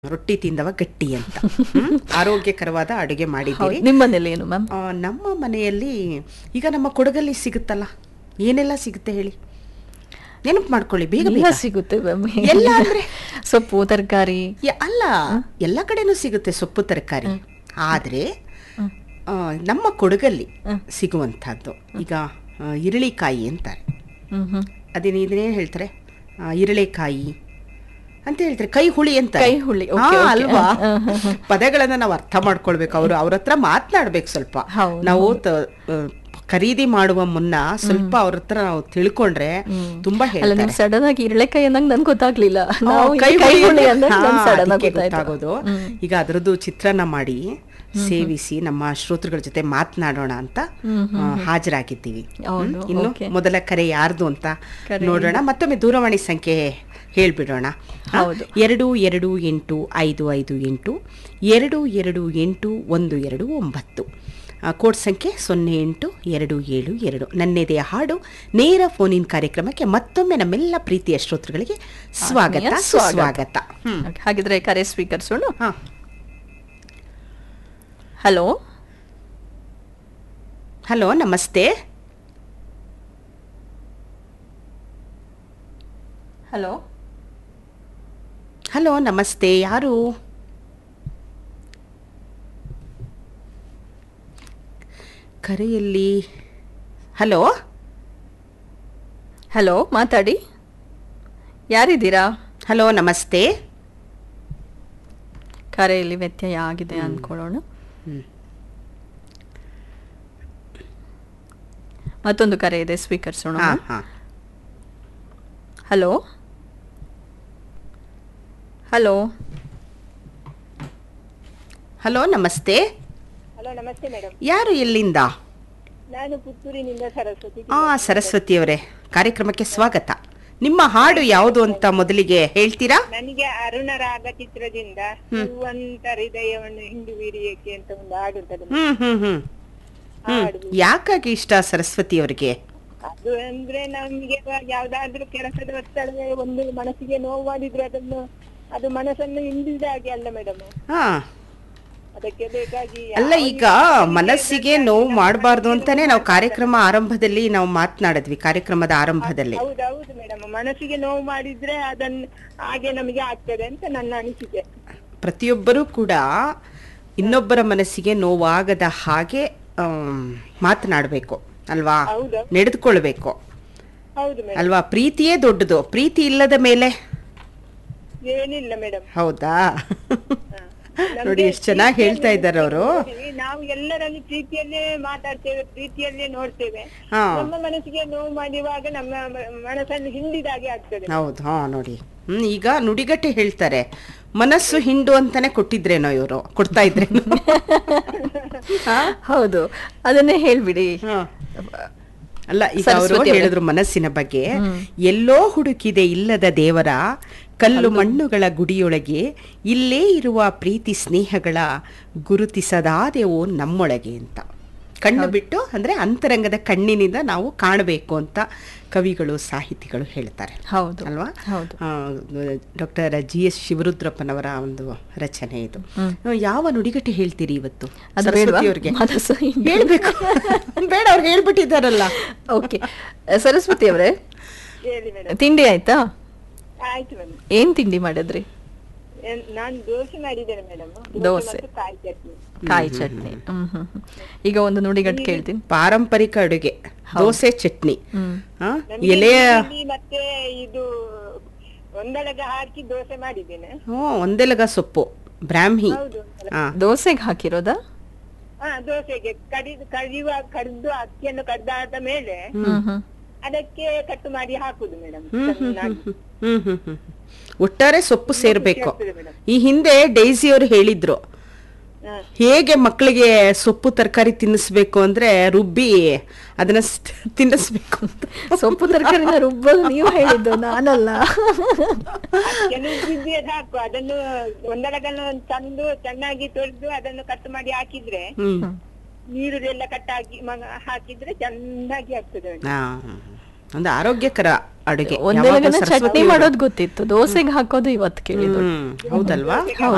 ರೊಟ್ಟಿ ತಿಂದವ ಗಟ್ಟಿ ಅಂತ ಹ್ಮ್? ಆರೋಗ್ಯಕರವಾದ ಅಡುಗೆ ಮಾಡಿದ್ದೀರಿ ಹೌದು ನಿಮ್ಮ ಮನೇಲಿ ಏನು ಮ್ಯಾಮ್ ಆ, ನಮ್ಮ ಮನೆಯಲ್ಲಿ ಈಗ ನಮ್ಮ ಕೊಡಗಲ್ಲಿ ಸಿಗುತ್ತಲ್ಲ ಏನೆಲ್ಲ ಸಿಗುತ್ತೆ ಹೇಳಿ ನೆನಪು ಮಾಡ್ಕೊಳ್ಳಿ ಬೇಗ ಎಲ್ಲ ಬೇಗ ಸಿಗುತ್ತೆ ಮ್ಯಾಮ್ ಎಲ್ಲ ಅಂದ್ರೆ? ಸೊಪ್ಪು ತರಕಾರಿ ಯ- ಅಲ್ಲ ಎಲ್ಲ ಕಡೆನೂ ಸಿಗುತ್ತೆ ಸೊಪ್ಪು ತರಕಾರಿ ಆದ್ರೆ ಆ, ನಮ್ಮ ಕೊಡಗಲ್ಲಿ ಸಿಗುವಂತಹದ್ದು ಈಗ ಆ, ಇರಳಿಕಾಯಿ ಅಂತಾರೆ ಹ್ಮ್ ಹ್ಮ್ ಅದೇನು ಇದನ್ನೇನು ಹೇಳ್ತಾರೆ ಆ, ಇರಳೆಕಾಯಿ ಅಂತ ಹೇಳ್ತಾರೆ ಕೈ ಹುಳಿ ಅಂತ ಕೈ ಹುಳಿ, okay, okay. ಅಲ್ವಾ ಹ, ಹ, ಹ. ಪದಗಳನ್ನ ನಾವು ಅರ್ಥ ಮಾಡ್ಕೊಳ್ಬೇಕು ಅವರು ಅವ್ರ ಹತ್ರ ಮಾತನಾಡ್ಬೇಕು ಸ್ವಲ್ಪ ಹೌದು, ನಾವು ತ- ಆ, ಖರೀದಿ ಮಾಡುವ ಮುನ್ನ ಸ್ವಲ್ಪ ಅವ್ರ ಹತ್ರ ನಾವು ತಿಳ್ಕೊಂಡ್ರೆ ತುಂಬಾ ಅಲ್ಲ ಹೇಳ್ತಾರೆ ನೀವು ಸಡನ್ ಆಗಿ ಇರಳೆಕಾಯಿ ಅಂದಂಗ ನನ್ಗೆ ಗೊತ್ತಾಗ್ಲಿಲ್ಲ ಆ, ನಾವು ಕೈ ಕೈ ಹುಳಿ ಹುಳಿ ಅಂದ್ರೆ- ಅಂದಾಗ ಹಾ, ಸಡನ್ ಆಗಿ ಅದಕ್ಕೆ ಗೊತ್ತಾಯ್ತು ಗೊತ್ತಾಗೋದು ಈಗ ಅದರದ್ದು ಚಿತ್ರಾನ್ನ ಮಾಡಿ ಸೇವಿಸಿ ನಮ್ಮ ಶ್ರೋತೃಗಳ ಜೊತೆ ಮಾತನಾಡೋಣ ಅಂತ ಆ, ಹಾಜರಾಗಿದ್ದೀವಿ ಹೌದು, ಹ್ಮ್? ಇನ್ನು okay. ಮೊದಲ ಕರೆ ಯಾರ್ದು ಅಂತ ಕರೆ ನೋಡೋಣ ಮತ್ತೊಮ್ಮೆ ದೂರವಾಣಿ ಸಂಖ್ಯೆ ಹೇಳ್ಬಿಡೋಣ ಆ, ಹೌದು. ಎರಡು ಎರಡು ಎಂಟು ಐದು ಐದು ಎಂಟು ಎರಡು ಎರಡು ಎಂಟು ಒಂದು ಎರಡು ಒಂಬತ್ತು ಆ, ಕೋಡ್ ಸಂಖ್ಯೆ ಸೊನ್ನೆ ಎಂಟು ಎರಡು ಏಳು ಎರಡು ನನ್ನೆದೆಯ ಹಾಡು ನೇರ ಫೋನ್ ಇನ್ ಕಾರ್ಯಕ್ರಮಕ್ಕೆ ಮತ್ತೊಮ್ಮೆ ನಮ್ಮೆಲ್ಲ ಪ್ರೀತಿಯ ಶ್ರೋತೃಗಳಿಗೆ ಸ್ವಾಗತ ಆತ್ಮೀಯ ಸ್ವಾಗತ. ಸುಸ್ವಾಗತ ಹ್ಮ್ Okay, ಹಾಗಿದ್ರೆ ಕರೆ ಸ್ವೀಕರಿಸೋಣ ಹಾ ಹಲೋ ಹಲೋ ನಮಸ್ತೆ ಹಲೋ ಹಲೋ ನಮಸ್ತೆ ಯಾರು ಕರೆಯಲ್ಲಿ ಹಲೋ ಹಲೋ ಮಾತಾಡಿ ಯಾರಿದ್ದೀರಾ ಹಲೋ ನಮಸ್ತೆ ಕರೆಯಲ್ಲಿ ವ್ಯತ್ಯಯ ಆಗಿದೆ ಅನ್ಕೊಳ್ಳೋಣ ಹ್ಮ್. ಮತ್ತೊಂದು ಕರೆ ಇದೆ ಸ್ವೀಕರಿಸೋಣ ಹಾ ಹಾ ಹಲೋ ಹಲೋ ಹಲೋ ನಮಸ್ತೆ ಹಲೋ ನಮಸ್ತೆ ಮೇಡಮ್ ಯಾರು ಎಲ್ಲಿಂದ ನಾನು ಪುತ್ತೂರಿನಿಂದ ಸರಸ್ವತಿ ಆ ಸರಸ್ವತಿಯವರೇ ಕಾರ್ಯಕ್ರಮಕ್ಕೆ ಸ್ವಾಗತ ನಿಮ್ಮ ಹಾಡು ಯಾವುದು ಅಂತ ಮೊದಲಿಗೆ ಹೇಳ್ತೀರಾ ನನಗೆ ಅರುಣ ರಾಗ ಚಿತ್ರದಿಂದ ಹೂವಂತ ಹೃದಯವನ್ನು ಹಿಂಡುವಿರಿಯಕ್ಕೆ ಅಂತ ಒಂದು ಹಾಡು ಉಂಟದು ಹ್ಮ್ ಹ್ಮ್ ಹ್ಮ್ ಹ್ಮ್ ಹಾಡು ಯಾಕಾಗಿ ಇಷ್ಟ ಸರಸ್ವತಿಯವರಿಗೆ ಅದು ಅಂದ್ರೆ ನಮ್ಗೆ ಇವಾಗ ಯಾವ್ದಾದ್ರು ಕೆಲಸದ ಒತ್ತಡವೇ ಒಂದು ಮನಸ್ಸಿಗೆ ನೋವು ಮಾಡಿದ್ರೆ ಅದನ್ನು ಅದು ಮನಸ್ಸನ್ನು ಹಿಂದಿದ ಹಾಗೆ ಅಲ್ಲ ಮೇಡಮ್ ಹಾ ಅದಕ್ಕೆ ಬೇಕಾಗಿ ಅಲ್ಲ ಈಗ ಮನಸ್ಸಿಗೆ ನೋವು ಮಾಡಬಾರ್ದು ಅಂತಾನೆ ನಾವು ಕಾರ್ಯಕ್ರಮ ಆರಂಭದಲ್ಲಿ ನಾವು ಮಾತನಾಡಿದ್ವಿ ಕಾರ್ಯಕ್ರಮದ ಆರಂಭದಲ್ಲಿ ಹೌದೌದು ಮೇಡಮ್ ಮನಸ್ಸಿಗೆ ನೋವು ಮಾಡಿದ್ರೆ ಅದನ್ನ ಹಾಗೆ ನಮಗೆ ಆಗ್ತದೆ ಅಂತ ನನ್ನ ಅನಿಸಿಕೆ ಪ್ರತಿಯೊಬ್ಬರೂ ಕೂಡ ಇನ್ನೊಬ್ಬರ ಮನಸ್ಸಿಗೆ ನೋವಾಗದ ಹಾಗೆ ಆಮ್, ಮಾತನಾಡ್ಬೇಕು ಅಲ್ವಾ ಹೌದು. ನಡೆದುಕೊಳ್ಬೇಕು ಹೌದು ಮೇಡಮ್ ಅಲ್ವಾ ಪ್ರೀತಿಯೇ ದೊಡ್ಡದು ಪ್ರೀತಿ ಇಲ್ಲದ ಮೇಲೆ ಏನಿಲ್ಲ ಮೇಡಮ್ ಹೌದಾ ನೋಡಿ ಎಷ್ಟು ಚೆನ್ನಾಗಿ ಹೇಳ್ತಾ ಇದ್ದಾರೆ ಅವರು ನಾವು ಎಲ್ಲರಲ್ಲಿ ಪ್ರೀತಿಯಲ್ಲೇ ಮಾತಾಡ್ತೇವೆ ಪ್ರೀತಿಯಲ್ಲೇ ನೋಡ್ತೇವೆ ಹಾ ನಮ್ಮ ಮನಸ್ಸಿಗೆ ನೋವು ಮಾಡುವಾಗ ನಮ್ಮ ಮ- ಮನಸ್ಸನ್ನು ಹಿಂಡಿದಾಗೆ ಆಗ್ತದೆ ಹೌದು ಹಾ ನೋಡಿ ಹ್ಮ್ ಈಗ ನುಡಿಗಟ್ಟೆ ಹೇಳ್ತಾರೆ ಮನಸ್ಸು ಹಿಂಡು ಅಂತಾನೆ ಕೊಟ್ಟಿದ್ರೇನೋ ಇವರು ಕೊಡ್ತಾ ಇದ್ರೇನೋ ಹಾ? ಹೌದು ಅದನ್ನೇ ಹೇಳ್ಬಿಡಿ ಹಾ. ಅಲ್ಲ ಈಗ ಅವರು ಸರಸ್ವತಿ ಅವರೇ. ಹೇಳಿದ್ರು ಮನಸ್ಸಿನ ಬಗ್ಗೆ ಎಲ್ಲೋ ಹುಡುಕಿದೆ ಇಲ್ಲದ ದೇವರ ಕಲ್ಲು ಮಣ್ಣುಗಳ ಗುಡಿಯೊಳಗೆ ಇಲ್ಲೇ ಇರುವ ಪ್ರೀತಿ ಸ್ನೇಹಗಳ ಗುರುತಿಸದಾದೆವು ನಮ್ಮೊಳಗೆ ಅಂತ ಕಣ್ಣು ಬಿಟ್ಟು ಅಂದ್ರೆ ಅಂತರಂಗದ ಕಣ್ಣಿನಿಂದ ನಾವು ಕಾಣಬೇಕು ಅಂತ ಕವಿಗಳು ಸಾಹಿತಿಗಳು ಹೇಳ್ತಾರೆ ಹೌದು ಅಲ್ವಾ ಹೌದು ಡಾಕ್ಟರ್ ಜಿ ಎಸ್ ಶಿವರುದ್ರಪ್ಪನವರ ಒಂದು ರಚನೆ ಇದು ಯಾವ ನುಡಿಗಟ್ಟೆ ಹೇಳ್ತೀರಿ ಇವತ್ತು ಅದು ಸರಸ್ವತಿ ಬೇಡವಾ? ಅವ್ರಿಗೆ ಮನಸ್ಸು ಹಿಂಡು. ಹೇಳ್ಬೇಕು ಬೇಡ ಅವ್ರು ಹೇಳ್ಬಿಟ್ಟಿದ್ದಾರಲ್ಲ ಓಕೆ ಸರಸ್ವತಿ ಅವರೇ ಹೇಳಿ ಮೇಡಮ್ ತಿಂಡಿ ಆಯ್ತಾ ಆಯ್ತು ಮೇಡಮ್ ಏನ್ ತಿಂಡಿ ಮಾಡಿದ್ರಿ ನಾನು ದೋಸೆ ಮಾಡಿದ್ದೇನೆ ಮೇಡಮ್ ದೋಸೆ. ಕಾಯಿ ಚಟ್ನಿ ಕಾಯಿ ಚಟ್ನಿ ಹ್ಮ್ ಹ್ಮ್ ಹ್ಮ್. ಈಗ ಒಂದು ನುಡಿಗಟ್ಟು ಕೇಳ್ತೀನಿ ಪಾರಂಪರಿಕ ಅಡುಗೆ ದೋಸೆ ಚಟ್ನಿ ಹ್ಮ್ ಆ, ನಮ್ಗೆ ಎಲೆಯ ಈರುಳ್ಳಿ ಮತ್ತೆ ಇದು ಒಂದಳಗ ಹಾಕಿ ದೋಸೆ ಮಾಡಿದ್ದೇನೆ ಹ್ಞೂ ಒಂದೆಲಗ ಸೊಪ್ಪು ಬ್ರಾಹ್ಮಿ ಹೌದು ಆ, ದೋಸೆಗೆ ಹಾಕಿರೋದಾ ಹಾ ದೋಸೆಗೆ ಕಡಿದು ಕಡಿಯುವ ಕಡ್ದು ಅಕ್ಕಿಯನ್ನು ಕಡ್ದಾದ ಮೇಲೆ ಹ್ಮ್ ಹ್ಮ್ ಅದಕ್ಕೆ ಕಟ್ಟು ಮಾಡಿ ಹಾಕುದು ಮೇಡಮ್ ಹ್ಮ್ ಹ್ಮ್ ಹ್ಮ್ ಹ್ಮ್ ಹ್ಮ್ ಒಟ್ಟಾರೆ ಸೊಪ್ಪು ಸೇರ್ಬೇಕು ಆಗ್ತದೆ ಮೇಡಮ್ ಈ ಹಿಂದೆ ಡೈಸಿ ಅವರು ಹೇಳಿದ್ರು ಹೇಗೆ ಮಕ್ಕಳಿಗೆ ಸೊಪ್ಪು ತರಕಾರಿ ತಿನ್ನಿಸ್ಬೇಕು ಅಂದ್ರೆ ರುಬ್ಬಿ ಅದನ್ನ ಸ್- ತಿನ್ನಿಸ್ಬೇಕು ಅಂತ ಸೊಪ್ಪು ತರಕಾರಿನ ರುಬ್ಬೋದು ನೀವು ಹೇಳಿದ್ದು ನಾನಲ್ಲ ಕೆಲವು ಹಾಕು ಅದನ್ನು ಒಂದಳಗನ್ನು ತಂದು ಚೆನ್ನಾಗಿ ತೊಳೆದು ಅದನ್ನು ಕಟ್ ಮಾಡಿ ಹಾಕಿದ್ರೆ ಹ್ಮ್ ನೀರು ಎಲ್ಲ ಕಟ್ಟಾಗಿ ಮ- ಹಾಕಿದ್ರೆ ಚೆನ್ನಾಗಿ ಆಗ್ತದೆ ಮೇಡಮ್. ಆ, ಒಂದು ಆರೋಗ್ಯಕರ ಅಡುಗೆ ಒಂದೇ ಯಾವಾಗ್ಲೂ ಚಟ್ನಿ ಸರಸ್ವತಿ ಮಾಡೋದು ಗೊತ್ತಿತ್ತು ದೋಸೆಗೆ ಹಾಕೋದು ಇವತ್ತು ಕೇಳಿದ್ದು ಹ್ಮ್ ಹೌದಲ್ವಾ